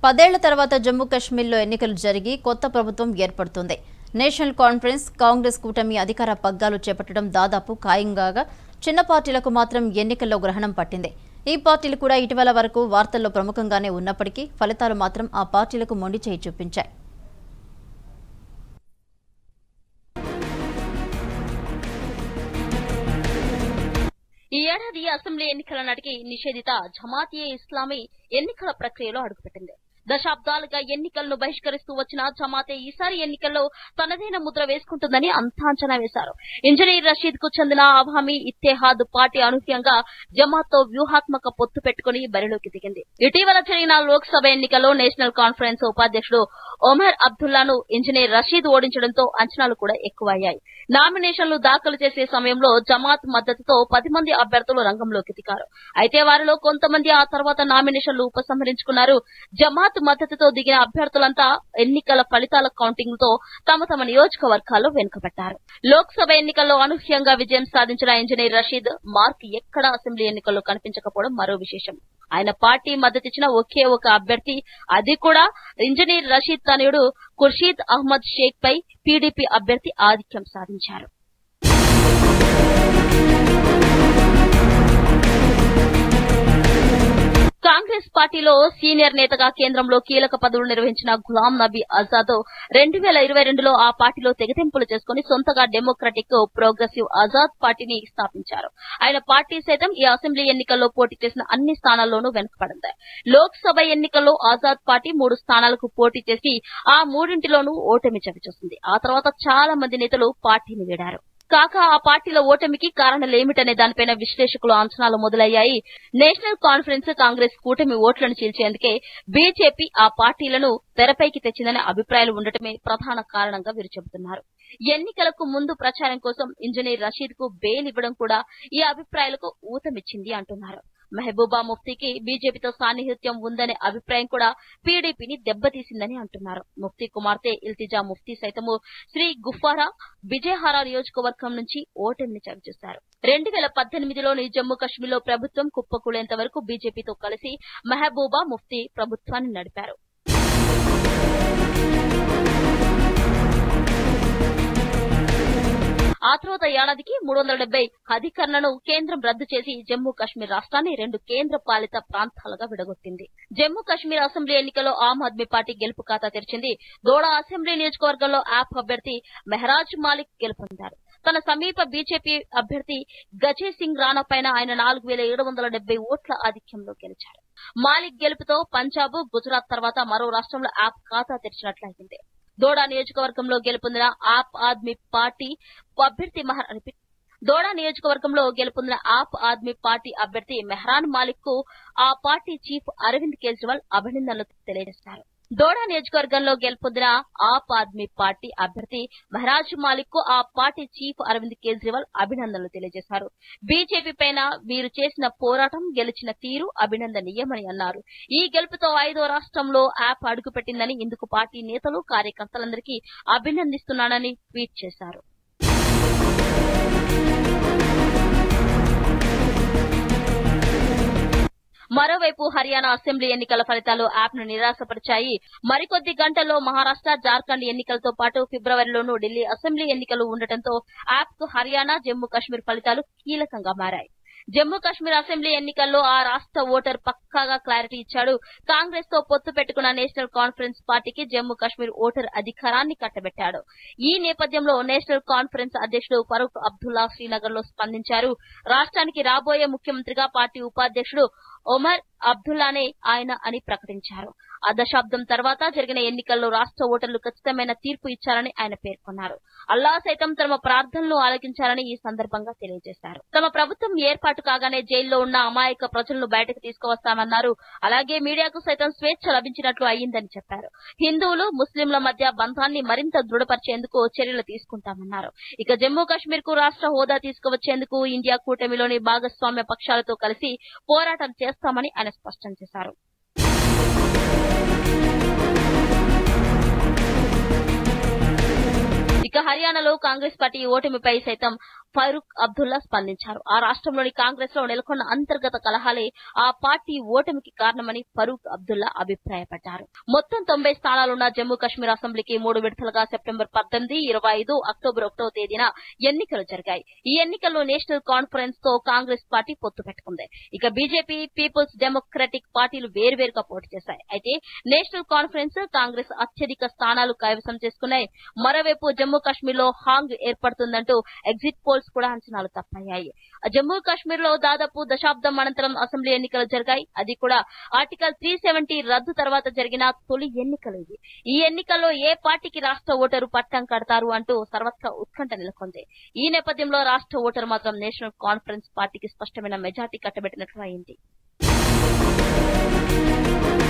పదేళ్ల తర్వాత జమ్మూ కాశ్మీర్లో ఎన్నికలు జరిగి కొత్త ప్రభుత్వం ఏర్పడుతుంది నేషనల్ కాన్ఫరెన్స్ కాంగ్రెస్ కూటమి అధికార పగ్గాలు చేపట్టడం దాదాపు ఖాయంగా చిన్న పార్టీలకు మాత్రం ఎన్నికల్లో గ్రహణం పట్టింది ఈ పార్టీలు కూడా ఇటీవల వరకు వార్తల్లో ప్రముఖంగానే ఉన్నప్పటికీ ఫలితాలు మాత్రం ఆ పార్టీలకు మొండి చేయి చూపించాయి ఈ ఏడాది అసెంబ్లీ ఎన్నికల నాటికి నిషేధిత జమాతియే ఇస్లామీ ఎన్నికల ప్రక్రియలో అడుగుపెట్టింది దశాబ్దాలుగా ఎన్నికలను బహిష్కరిస్తూ వచ్చిన జమాతే ఈసారి ఎన్నికల్లో తనదైన ముద్ర వేసుకుంటుందని అంతా అంచనా వేశారు ఇంజనీర్ రషీద్ కు చెందిన అవామీ ఇత్తేహాద్ పార్టీ అనూహ్యంగా జమాత్ తో వ్యూహాత్మక పొత్తు పెట్టుకుని బరిలోకి దిగింది ఇటీవల జరిగిన లోక్సభ ఎన్నికల్లో నేషనల్ కాన్ఫరెన్స్ ఉపాధ్యక్షుడు ఒమర్ అబ్దుల్లాను ఇంజనీర్ రషీద్ ఓడించడంతో అంచనాలు కూడా ఎక్కువయ్యాయి నామినేషన్లు దాఖలు చేసే సమయంలో జమాత్ మద్దతుతో పది మంది అభ్యర్థులు రంగంలోకి దిగారు అయితే వారిలో కొంతమంది ఆ తర్వాత నామినేషన్లు ఉపసంహరించుకున్నారు జమాత్ మద్దతుతో దిగిన అభ్యర్థులంతా ఎన్నికల ఫలితాల కౌంటింగ్ తో తమ తమ నియోజకవర్గాల్లో వెనుకబడ్డారు లోక్సభ ఎన్నికల్లో అనూహ్యంగా విజయం సాధించిన ఇంజనీర్ రషీద్ మార్క్ ఎక్కడా అసెంబ్లీ ఎన్నికల్లో కనిపించకపోవడం మరో విశేషం ఆయన పార్టీ మద్దతిచ్చిన ఒకే ఒక అభ్యర్థి అది కూడా ఇంజనీర్ రషీద్ తనయుడు ఖుర్షీద్ అహ్మద్ షేక్ పై పీడీపీ అభ్యర్థి ఆధిక్యం సాధించారు కాంగ్రెస్ పార్టీలో సీనియర్ నేతగా కేంద్రంలో కీలక పదవులు నిర్వహించిన గులాం నబీ ఆజాద్ రెండు వేల ఇరవై రెండులో ఆ పార్టీలో తెగతెంపులు చేసుకుని సొంతగా డెమోక్రటిక్ ప్రోగ్రెసివ్ ఆజాద్ పార్టీని స్థాపించారు ఆయన పార్టీ సైతం ఈ అసెంబ్లీ ఎన్నికల్లో పోటీ చేసిన అన్ని స్థానాల్లోనూ వెనుకబడింది లోక్సభ ఎన్నికల్లో ఆజాద్ పార్టీ మూడు స్థానాలకు పోటీ చేసి ఆ మూడింటిలోనూ ఓటమి చవిచూసింది ఆ తర్వాత చాలా మంది నేతలు పార్టీని వీడారు కాక ఆ పార్టీల ఓటమికి కారణాలేమిటనే దానిపైన విశ్లేషకులు అంచనాలు మొదలయ్యాయి నేషనల్ కాన్ఫరెన్స్ కాంగ్రెస్ కూటమి ఓట్లను చీల్చేందుకే బీజేపీ ఆ పార్టీలను తెరపైకి తెచ్చిందనే అభిప్రాయాలు ఉండటమే ప్రధాన కారణంగా వీరు చెబుతున్నారు ఎన్నికలకు ముందు ప్రచారం కోసం ఇంజనీర్ రషీద్ కు బెయిల్ ఇవ్వడం కూడా ఈ అభిప్రాయాలకు ఊతమిచ్చింది అంటున్నారు మెహబూబా ముఫ్తీకి బీజేపీతో సాన్నిహిత్యం ఉందనే అభిప్రాయం కూడా పీడీపీని దెబ్బతీసిందని అంటున్నారు ముఫ్తీ కుమార్తె ఇల్తిజా ముఫ్తీ సైతము శ్రీ గుఫారా విజయహార నియోజకవర్గం నుంచి ఓటమిని చవిచూశారు రెండు వేల పద్దెనిమిదిలోని జమ్మూ కశ్మీర్లో ప్రభుత్వం కుప్పకూలేంత వరకు బీజేపీతో కలిసి మెహబూబా ముఫ్తీ ప్రభుత్వాన్ని నడిపారు ఆ తర్వాత ఏడాదికి మూడు వందల డెబ్బై అధికరణను కేంద్రం రద్దు చేసి జమ్మూ కాశ్మీర్ రాష్ట్రాన్ని రెండు కేంద్ర పాలిత ప్రాంతాలుగా విడగొట్టింది జమ్మూ కాశ్మీర్ అసెంబ్లీ ఎన్నికల్లో ఆమ్ ఆద్మీ పార్టీ గెలుపు ఖాతా తెరిచింది దోడా అసెంబ్లీ నియోజకవర్గంలో యాప్ అభ్యర్థి మెహరాజ్ మాలిక్ గెలుపొందారు తన సమీప బీజేపీ అభ్యర్థి గజే సింగ్ రాణా పైన ఆయన నాలుగు వేల ఏడు వందల డెబ్బై ఓట్ల ఆధిక్యంలో గెలిచారు మాలిక్ గెలుపుతో పంజాబ్ గుజరాత్ తర్వాత మరో రాష్ట్రంలో యాప్ ఖాతా తెరిచినట్లయింది దోడా నియోజకవర్గంలో గెలుపొందిన ఆప్ ఆద్మీ పార్టీ అభ్యర్థి మహర్ రిపీట్ దోడా నియోజకవర్గంలో గెలుపొందిన ఆప్ ఆద్మీ పార్టీ అభ్యర్థి మెహ్రాన్ మాలిక్ కు ఆ పార్టీ చీఫ్ అరవింద్ కేజ్రీవాల్ అభినందనలు తెలియజేశారు దోడా నియోజకవర్గంలో గెలుపొందిన ఆప్ ఆద్మీ పార్టీ అభ్యర్థి మహరాజ్ మాలిక్ కు ఆ పార్టీ చీఫ్ అరవింద్ కేజ్రీవాల్ అభినందనలు తెలియజేశారు బీజేపీ పైన వీరు చేసిన పోరాటం గెలిచిన తీరు అభినందనీయమని అన్నారు ఈ గెలుపుతో ఐదో రాష్ట్రంలో యాప్ అడుగుపెట్టిందని ఇందుకు పార్టీ నేతలు కార్యకర్తలందరికీ అభినందిస్తున్నానని ట్వీట్ చేశారు మరోవైపు హర్యానా అసెంబ్లీ ఎన్నికల ఫలితాలు యాప్ ను నిరాశపరిచాయి మరికొద్ది గంటల్లో మహారాష్ట జార్ఖండ్ ఎన్నికలతో పాటు ఫిబ్రవరిలోనూ ఢిల్లీ అసెంబ్లీ ఎన్నికలు ఉండటంతో యాప్ కు హర్యానా జమ్మూ కశ్మీర్ ఫలితాలు కీలకంగా మారాయి జమ్మూ కశ్మీర్ అసెంబ్లీ ఎన్నికల్లో ఆ రాష్ట ఓటర్ పక్కాగా క్లారిటీ ఇచ్చాడు కాంగ్రెస్ తో పొత్తు పెట్టుకున్న నేషనల్ కాన్ఫరెన్స్ పార్టీకి జమ్మూ కశ్మీర్ ఓటర్ అధికారాన్ని కట్టబెట్టాడు ఈ నేపథ్యంలో నేషనల్ కాన్ఫరెన్స్ అధ్యక్షుడు ఫరూక్ అబ్దుల్లా శ్రీనగర్ లో స్పందించారు రాష్ట్రానికి రాబోయే ముఖ్యమంత్రిగా పార్టీ ఉపాధ్యక్షుడు ఒమర్ అబ్దుల్లానే ఆయన అని ప్రకటించారు ఆ దశాబ్దం తర్వాత జరిగిన ఎన్నికల్లో రాష్ట ఓటర్లు ఖచ్చితమైన తీర్పు ఇచ్చారని ఆయన పేర్కొన్నారు అల్లా సైతం తమ ప్రార్థనలు ఆలకించారని ఈ సందర్భంగా తెలియజేశారు తమ ప్రభుత్వం ఏర్పాటు కాగానే జైల్లో ఉన్న అమాయక ప్రజలను బయటకు తీసుకువస్తామన్నారు అలాగే మీడియాకు సైతం స్వేచ్ఛ లభించినట్లు అయ్యిందని చెప్పారు హిందువులు ముస్లింల మధ్య బంధాన్ని మరింత దృఢపరిచేందుకు చర్యలు తీసుకుంటామన్నారు ఇక జమ్మూ కశ్మీర్ కు రాష్ట హోదా తీసుకువచ్చేందుకు ఇండియా కూటమిలోని భాగస్వామ్య పక్షాలతో కలిసి పోరాటం చేస్తామని ఆయన స్పష్టం చేశారు ఇక హర్యానాలో కాంగ్రెస్ పార్టీ ఓటమిపై సైతం ఫరూక్ అబ్దుల్లా స్పందించారు ఆ రాష్ట్రంలోని కాంగ్రెస్ లో నెలకొన్న అంతర్గత కలహాలే ఆ పార్టీ ఓటమికి కారణమని ఫరూక్ అబ్దుల్లా అభిప్రాయపడ్డారు మొత్తం తొంభై స్థానాలున్న జమ్మూ కాశ్మీర్ అసెంబ్లీకి మూడు విడతలుగా సెప్టెంబర్ పద్దెనిమిది ఇరవై ఐదు అక్టోబర్ ఒకటో తేదీన ఎన్నికలు జరిగాయి ఈ ఎన్నికల్లో నేషనల్ కాన్ఫరెన్స్ తో కాంగ్రెస్ పార్టీ పొత్తు పెట్టుకుంది ఇక బీజేపీ పీపుల్స్ డెమోక్రటిక్ పార్టీలు వేర్వేరుగా పోటీ చేశాయి అయితే నేషనల్ కాన్ఫరెన్స్ కాంగ్రెస్ అత్యధిక స్థానాలు కైవసం చేసుకున్నాయి మరోవైపు జమ్మూ కాశ్మీర్ లో హాంగ్ ఏర్పడుతుందంటూ ఎగ్జిట్ పోల్స్ కూడా అంచనాలు తప్పయ్యాయి జమ్మూ కాశ్మీర్ లో దాదాపు దశాబ్దం అనంతరం అసెంబ్లీ ఎన్నికలు జరిగాయి అది కూడా ఆర్టికల్ త్రీ సెవెంటీ రద్దు తర్వాత జరిగిన తొలి ఎన్నికలు ఇవి ఈ ఎన్నికల్లో ఏ పార్టీకి రాష్ట్ర ఓటరు పట్టం కడతారు అంటూ సర్వత్రా ఉత్కంఠ నెలకొంది ఈ నేపథ్యంలో రాష్ట్ర ఓటరు మాత్రం నేషనల్ కాన్ఫరెన్స్ పార్టీకి స్పష్టమైన మెజార్టీ కట్టబెట్టినట్లు అయింది